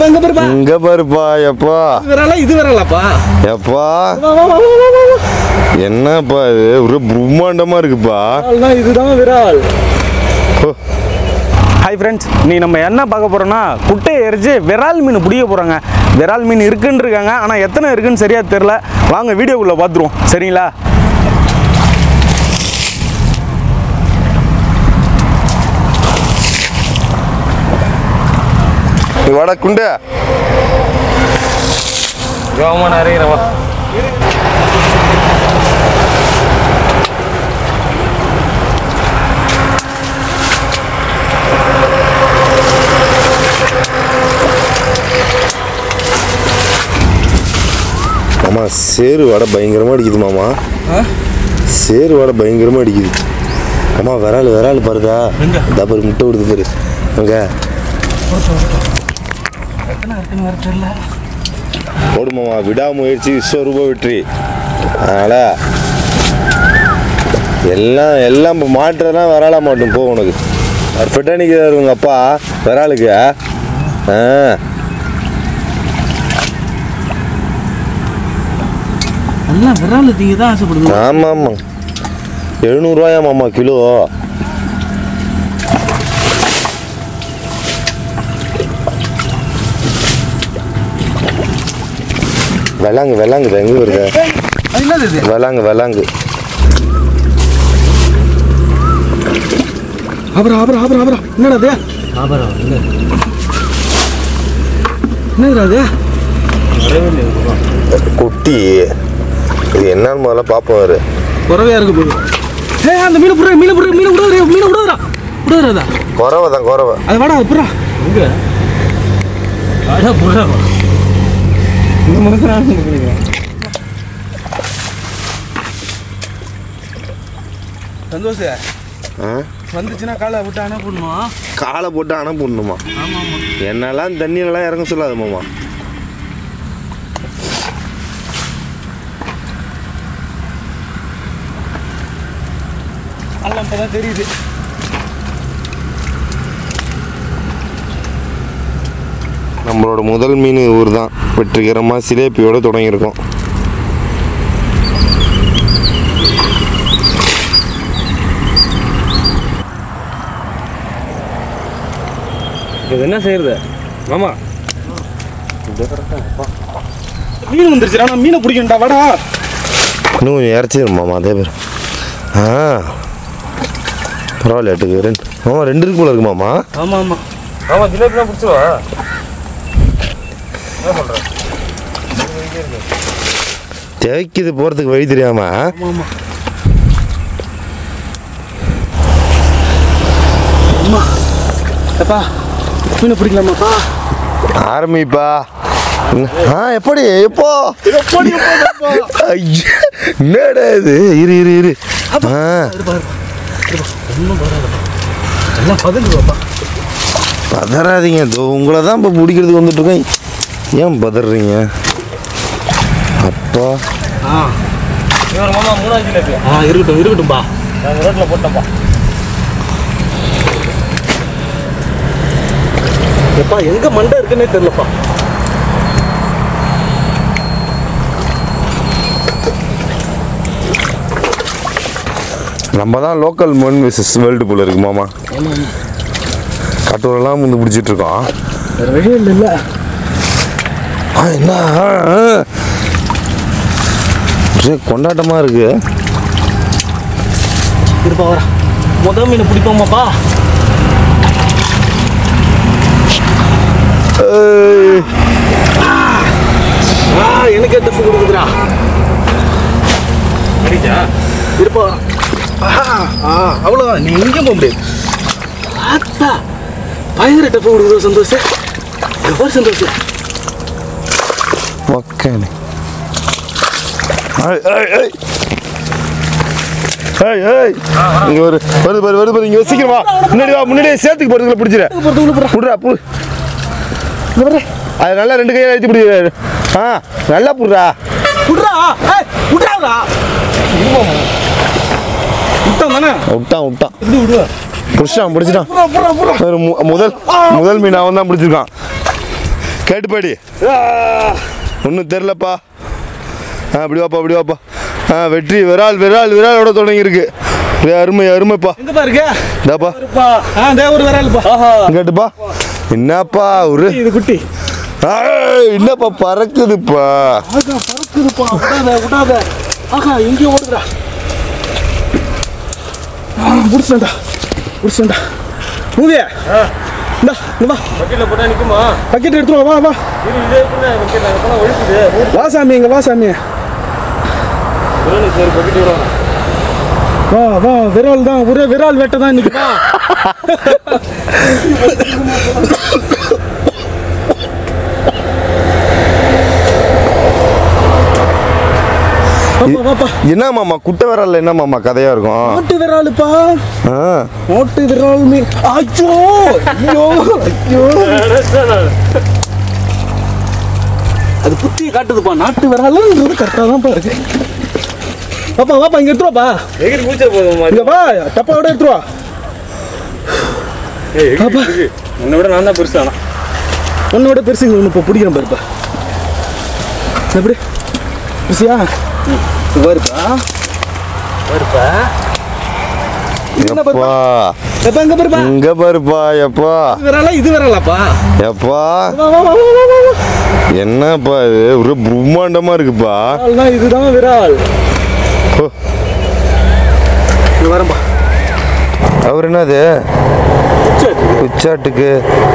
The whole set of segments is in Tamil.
இப்ப இங்க பாருப்பா இங்க பாருப்பா எப்பா இது வரல இது வரலப்பா எப்பா வா வா வா வா, வா வா என்னப்பா இது ஒரு பிரம்மாண்டமா இருக்குப்பா விரால் இதுதான் விரால் ஹோ. ஹாய் ஃப்ரெண்ட்ஸ் நீ நம்ம என்ன பார்க்க போகிறோம்னா குட்டையை எரிச்சு விரால் மீன் பிடிக்க போகிறாங்க விரால் மீன் இருக்குன்னு இருக்காங்க ஆனால் எத்தனை இருக்குன்னு சரியாக தெரில வாங்க வீடியோக்குள்ளே பார்த்துருவோம் சரிங்களா நீ வாடா குண்டு ரோமன் அறிகிறவா மாமா சேரு வடை பயங்கரமா அடிக்குது மாமா சேரு வடை பயங்கரமா அடிக்குது அம்மா விரால் விரால் பாருதா இதா பாரு முட்டை விடுது பாரு அங்க போடு மாமா விடாமுயற்சி விஸ்வரூப வெற்றி அதனால எல்லாம் எல்லாம் இப்போ மாட்டுறதுலாம் விராலா மாட்டும் போ உனக்கு பர்ஃபெக்டாக நிற்கிறாரு உங்கள் அப்பா விராலுக்கு ஆ எல்லாம் விரால் தீங்க தான் ஆசைப்படுது ஆமாம் ஆமாம் எழுநூறுவாயா மாமா கிலோ வெள்ளாங்கு வெள்ளாங்கு எங்கே வருது என்னது இது வெள்ளாங்கு வெள்ளாங்கு அப்புறம் அப்புறம் அப்புறம் அப்புறம் என்னடா அது அப்புறம் என்னது அது குட்டி இது என்னன்னு முதல்ல பார்ப்போம் அவரு குறவையா இருக்கு போது ஏ அந்த மீன் புடுற மீன் புடுற மீன் விடாதே மீன் விடாதடா விடாதடா குறவை தான் குறவை அது வாடா புறா எங்க அடா புறா இது மனசுறான்னு நினைக்கிறேன் சந்தோஷ் ஆ வந்துச்சுன்னா காலை விட்டு அணை போடணும் காலை போட்டு அணை போடணுமா ஆமா ஆமா என்னெல்லாம் தண்ணியிலலாம் இறங்க சொல்லாது மாமா எல்லாம் இப்பதான் தெரியுது நம்மளோட முதல் மீன் ஊர் தான் வெற்றிகரமாக சிலேப்பியோட தொடங்கியிருக்கோம் இது என்ன செய்யறது மாமா மீன் வந்துருச்சு ஆனா மீனை பிடிக்கணும்டா வாடா இன்னும் கொஞ்சம் இறச்சிடும் மாமா அதே பேர் ஆ பரவாயில்ல எட்டுக்கு ரெண்டு மாமா ரெண்டு இருக்கு போல இருக்கு மாமா ஆமா ஆமா ஆமாம் ஜிலேபிலாம் பிடிச்சிவா தேய்க்குது போகிறதுக்கு வழி தெரியாம ஆமா ஆமா அம்மா எப்பா மீனை பிடிக்கலாமாப்பா ஆரம்பிப்பா ஆ எப்படி எப்போ ஐயா, என்னடா இது இரு இரு இரு ஆ எல்லாம் பதங்குவாப்பா பதறாதீங்க இதோ உங்களை தான் இப்போ பிடிக்கிறதுக்கு வந்துட்டு இருக்கேன் ஏன் பதறீங்க அப்பா ஆ மாமா மூணாவது ஜிலேபி ஆ இருக்கட்டும் இருக்கட்டும்பா நாங்கள் ரோட்டில் போட்டோம்ப்பா எப்பா எங்க மண்டை இருக்குன்னே தெரியலப்பா நம்ம தான் லோக்கல் மண் விசஸ் வேர்ல்டு போல இருக்கு மாமா கட்டூரெல்லாம் வந்து பிடிச்சிட்டு இருக்கோம் வேற வழி இல்லைல்ல ஆ, என்ன ஆ, ஆ. ஒரே கொண்டாட்டமா இருக்கு இருப்பா வரா முத மீனை பிடிப்போமாப்பா ஏய், ஆ எனக்கு டஃப் கொடுக்குதுடா அடிச்சா இருப்பா ஆஹா, ஆ அவ்வளோதான் நீ எங்கேயும் போக முடியாது ஆத்தா பயங்கர டஃப் கொடுக்குது சந்தோஷ் எவ்வளோ சந்தோஷ் மக்களே ஏய், ஏய், ஏய். ஏய், ஏய். இங்க ஒரு வருது பாரு வருது பாரு இங்க வா, சீக்கிரம் வா முன்னாடி வா முன்னாடி சேர்த்துக்கு போறதுக்குள்ள பிடிச்சிரு புடுறா புடு அது நல்லா ரெண்டு கையை அழுத்தி பிடி ஆ நல்லா புடுறா விட்றா ஏய் விட்றாடா விட்டான் தானே விட்டான் விட்டான் எப்படி விடுவ பிடிச்சிட்டான் பிடிச்சிட்டான் புறா புறா புறா ஒரு மு- முதல் முதல் மீன் அவன் தான் பிடிச்சிருக்கான் கேட்டுப்பாடி ஒன்றும் தெரிலப்பா ஆ அப்படி வாப்பா அப்படி வாப்பா ஆ வெற்றி விரால் விரால் விராலோட தொடங்கியிருக்கு ஏ, அருமை அருமைப்பா எங்கப்பா இருக்கு இந்தாப்பா இருப்பா ஆ இந்த ஒரு விரல்ப்பா ஆஹா கேட்டுப்பா என்னப்பா ஒரு இது குட்டி ஏய், என்னப்பா பறக்குதுப்பா ஆகா பறக்குதுப்பா விடாத விடாத ஆகா எங்கேயோ ஓடுதுடா முடிச்சுடா முடிச்சுடா மூவியா இந்தா இங்க வா பக்கெட்டில் போட்டால் நிற்குமா பக்கெட் எடுத்துட்டு வா வா வா இது இதே கூட பக்கெட் அங்கே போனால் ஒழிக்குது வா சாமி இங்க வா சாமி சரி பக்கெட் விடுவாங்க வா வா விரால் தான் ஒரே விரால் வெட்ட தான் இன்னைக்கு வா வாப்பா, வாப்பா என்ன மாமா குட்டை விரல்ல என்ன மாமா கதையா இருக்கும் நாட்டு விராலுப்பா ஆ நாட்டு விரால் மீன் ஐயோ ஐயோ ஐயோ அது புத்தியை காட்டுதுப்பா நாட்டு விராலுன்றது கரெக்டாக தான்ப்பா இருக்கு வாப்பா வாப்பா இங்க எடுத்துருவாப்பா எகிரி பூச்சா போதுமா இங்க வா டப்பாவோட எடுத்துருவா ஏய் எகிரி இருக்கு உன்னை விட நான் தான் பெருசு ஆனால் உன்னோட பெருசு இங்க ஒன்று இப்போ பிடிக்கிறேன் பாருப்பா எப்படி பெருசியா வருப்பா வருப்பா எப்பா எப்ப எங்க பாருப்பா இங்க பாருப்பா எப்பா இது வரல இது வரலப்பா எப்பா வா வா வா வா வா வா என்னப்பா இது ஒரு பிரம்மாண்டமா இருக்குப்பா விரால்னா இதுதான் விரால் ஹோ, இது வரம்பா அவர் என்னது குச்சாட்டுக்கு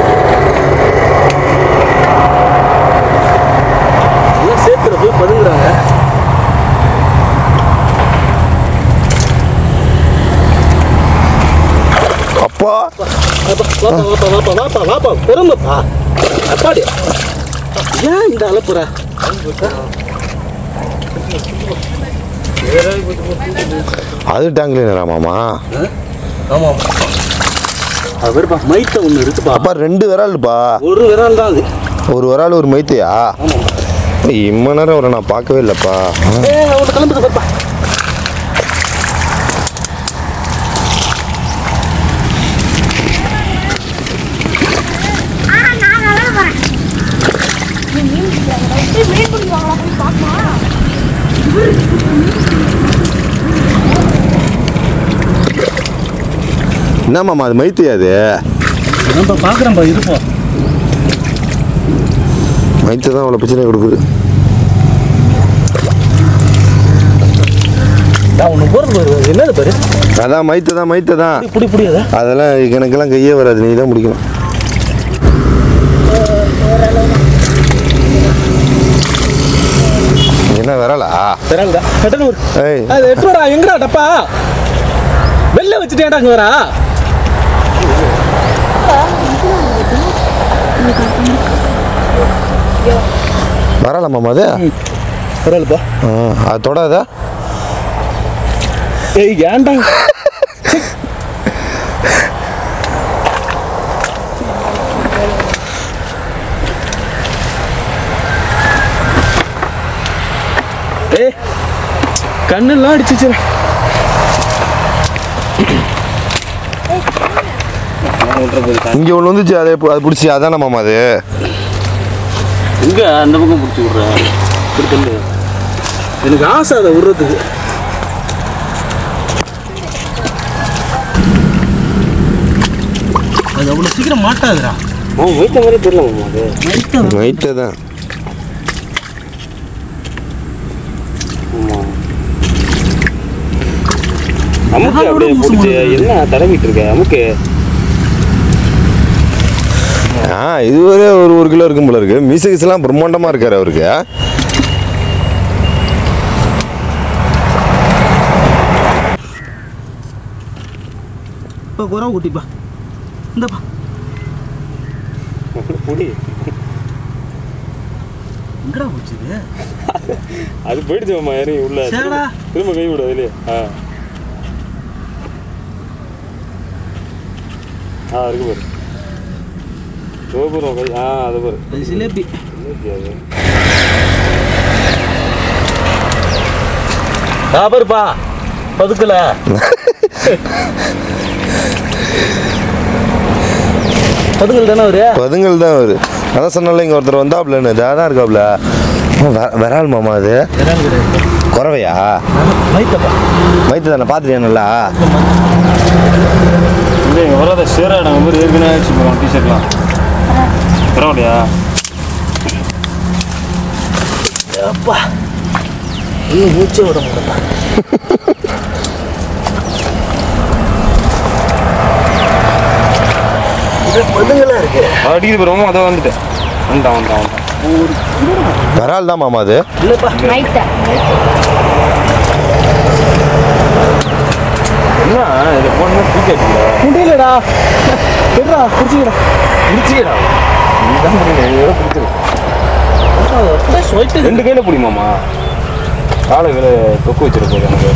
எல்லாம் சேர்த்துல போய் பதுங்குறாங்க அப்பா வாப்பா வாப்பா வாப்பா வாப்பா வாப்பா பொறுங்கப்பா அப்பாடி ஏன் இந்த அலப்புற அது டேங்க்ல மாமா ஆமாம் அவர்ப்பா மைத்த ஒன்று இருக்குப்பா அப்பா ரெண்டு விரால்ப்பா ஒரு விரால் தான் அது ஒரு விரால் ஒரு மைத்தையா ஆமாம் இம்ம நேரம் அவரை நான் பார்க்கவே இல்லைப்பா ஏ அவனை கிளம்புது பாப்பா ஆ, நான் நல்லா வரேன். நீ மீன் பிடிக்கிறாங்களா? போய் மீன் பிடிக்கிறாங்களா? போய் பார்க்கமா? என்ன மாமா அது மைத்தையா அது நம்ம பார்க்குறேன்ப்பா இருப்போம் மைத்தை தான் அவ்வளோ பிரச்சனை கொடுக்குது நான் ஒன்று போகிறது பாரு என்னது பாரு அதான் மைத்தை தான் மைத்தை தான் புடி புடியாதா அதெல்லாம் எனக்கெல்லாம் கையே வராது நீ தான் முடிக்கணும் என்ன விரலா விரால் தான் கட்டணம் ஒரு ஏய் அது எட்டுடா எங்கடா டப்பா வெளில வச்சுட்டேன்டா அங்கே வரா வரல மாமா அது விரால்ப்பா ஆ, அது தொடாதா ஏய் ஏன்டா ஏய் கண்ணெல்லாம் அடிச்சிச்சு இங்கே ஒன்று வந்துச்சு அதை பு- அது பிடிச்சி அதானே மாமா அது எங்க அந்த பக்கம் பிடிச்சி விட்றேன் எனக்கு ஆசை அதை விடுறதுக்கு அது அவ்வளோ சீக்கிரம் மாட்டாதுடா அவன் வைத்த மாதிரி தெரியல மாமா அது மைத்தை தான் அமுக்கு அப்படியே பிடிச்சி என்ன தடவிட்டு இருக்க அமுக்கு ஆ இது ஒரு ஒரு ஒரு கிலோ இருக்கும் போல இருக்கு மீச கீசெல்லாம் பிரம்மாண்டமாக இருக்காரு அவருக்கு இப்போ குறவு குட்டிப்பா இந்தப்பா புடி எங்கடா போச்சுது அது போயிடுச்சு மாமா இறங்கி உள்ள சரிடா. திரும்ப கை விடு அதுலயே ஆ ஆ இருக்கு பாரு கோபுரம் கை ஆ அது பாரு அது சிலேபி என்னது அது? பாருப்பா பதுக்கல பதுங்கல் தானே அவரு பதுங்கல் தான் அவரு அதான் சொன்னால இங்கே ஒருத்தர் வந்தாப்லன்னு இதாக தான் இருக்காப்ல ஆ, வெ- விரால் மாமா அது விரால் கிடையாது குறவையா மைத்தப்பா மைத்து தானே பார்த்துட்டியா நல்லா இல்லை இங்கே வராத சேராட மாதிரி ஏற்கனவே ஆயிடுச்சு போகிறோம் டிஷர்ட்லாம் பரவாயில்லையா அப்பா இன்னும் மூச்சே விட முடியலப்பா இது பதுங்களா இருக்கு அடிக்குது போகிறோமோ அதை வந்துட்டேன் வந்துட்டான் வந்துட்டான் வந்துட்டான் விரால் தான் மாமா அது இல்லப்பா மைத்தா என்ன இதை போடணும் தூக்கி அடிக்கல முடியலடா பெருடா குடிச்சிக்கடா பிடிச்சிக்கடா இதுதான் முடியல இதோட பிடிச்சது அப்படியே சொல்லிட்டு ரெண்டு கையில் பிடிமாமா காலை கையில் தொக்கு வச்சிருப்போது எனக்கு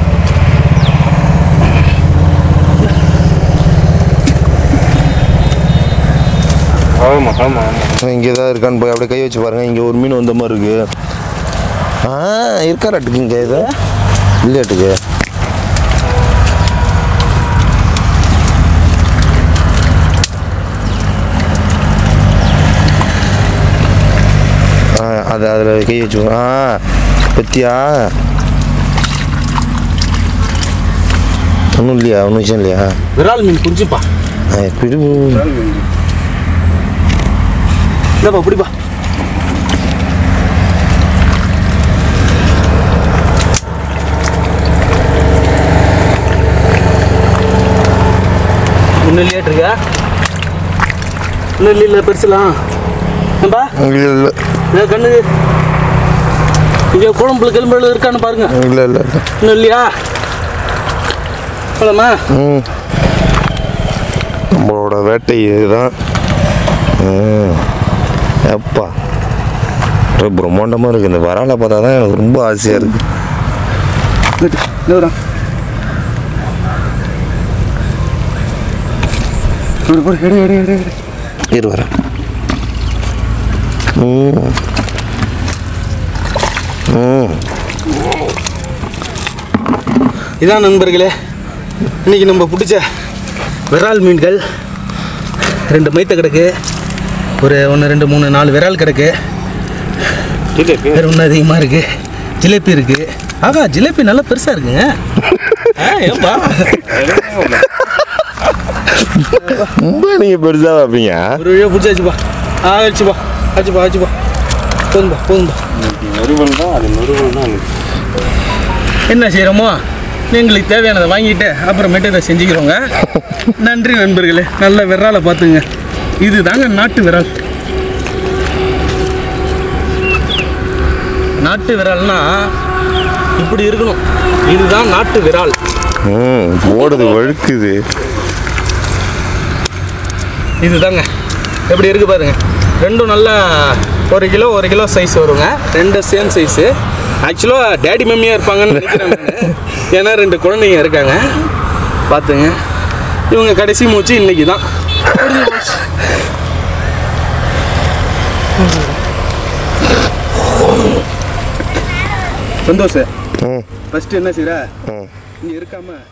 ஆமாம் ஆமாம் ஆமாம் இங்கே தான் இருக்கான்னு போய் அப்படியே கை வச்சு பாருங்க இங்கே ஒரு மீன் வந்த மாதிரி இருக்கு ஆ இருக்காராட்டுக்கு இங்கே இது இல்லையாட்டுக்கு ஆ அது அதில் கை வச்சு ஆ பத்தியா ஒன்றும் இல்லையா ஒன்றும் விஷயம் இல்லையா விரால் மீன் குஞ்சுப்பா ஆ, பிடி இந்தப்பா பிடிப்பா இன்னும் இல்லையாட்டு இருக்கா இன்னும் இல்லை இல்லை பெருசுலாம் ஏன்பா இல்லை இல்லை இந்த கண்ணுக்கு இங்கே குழம்புல கிளம்புல இருக்கான்னு பாருங்க இல்லை இல்லை இல்லை இன்னும் இல்லையா போலாமா ம் நம்மளோட வேட்டை இதுதான் ம். எப்பா ரொம்ப பிரம்மாண்டமாக இருக்குது இந்த வராலை பார்த்தா தான் எனக்கு ரொம்ப ஆசையாக இருக்குது இல்லைடா எடு எடு எடு எடு இரு வரேன் ம் ம் இதான் நண்பர்களே இன்னைக்கு நம்ம பிடிச்ச விரால் மீன்கள் ரெண்டு மைத்த கிடக்கு ஒரு ஒன்று ரெண்டு மூணு நாலு விரால் கிடக்கு வேறு ஒன்று அதிகமாக இருக்கு ஜிலேபி இருக்கு ஆகா ஜிலேபி நல்லா பெருசாக இருக்குங்க ஆ, ஏன்பா ரொம்ப நீங்கள் பெருசாக பார்ப்பீங்க ஒரு வழியாக பிடிச்சாச்சுப்பா ஆ ஆச்சுப்பா ஆச்சுப்பா ஆச்சுப்பா போதும்பா போதும்பா நறுவல் தான் அது நறுவல் தான் எனக்கு என்ன செய்கிறோமோ எங்களுக்கு தேவையானதை வாங்கிட்டு அப்புறமேட்டு இதை செஞ்சுக்கிறோங்க நன்றி நண்பர்களே நல்ல விராலை பார்த்துங்க இது தாங்க நாட்டு விரால் நாட்டு விரால்னா இப்படி இருக்கணும் இதுதான் நாட்டு விரால் ம் ஓடுது வழுக்குது இதுதாங்க எப்படி இருக்கு பாருங்க ரெண்டும் நல்லா ஒரு கிலோ ஒரு கிலோ சைஸ் வருங்க ரெண்டும் சேம் சைஸு ஆக்சுவலாக டேடி மம்மியாக இருப்பாங்கன்னு நினைக்கிறேன் நானு. ஏன்னா ரெண்டு குழந்தைங்க இருக்காங்க பார்த்துங்க இவங்க கடைசி மூச்சு இன்னைக்கு தான் முடிஞ்சு போச்சு. சந்தோஷ் ம் ஃபஸ்ட்டு என்ன செய்கிற ம் இங்கே இருக்காம